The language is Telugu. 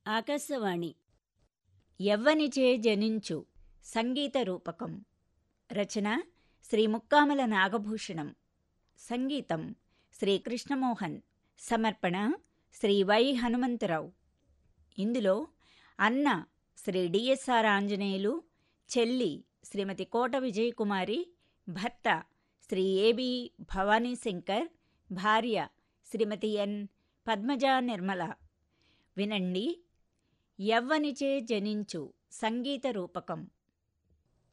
ఆకాశవాణి యవ్వనిచే జనించు సంగీత రూపకం రచన శ్రీ ముక్కామల నాగభూషణం సంగీతం శ్రీ కృష్ణమోహన్ సమర్పణ శ్రీ వై హనుమంతరావు ఇందులో అన్న శ్రీ డిఎస్ఆర్ ఆంజనేయులు చెల్లి శ్రీమతి కోట విజయకుమారి భర్త శ్రీ ఏబి భవానీశంకర్ భార్య శ్రీమతి ఎన్ పద్మజా నిర్మల వినండి యవ్వనిచే జనించు సంగీత రూపకం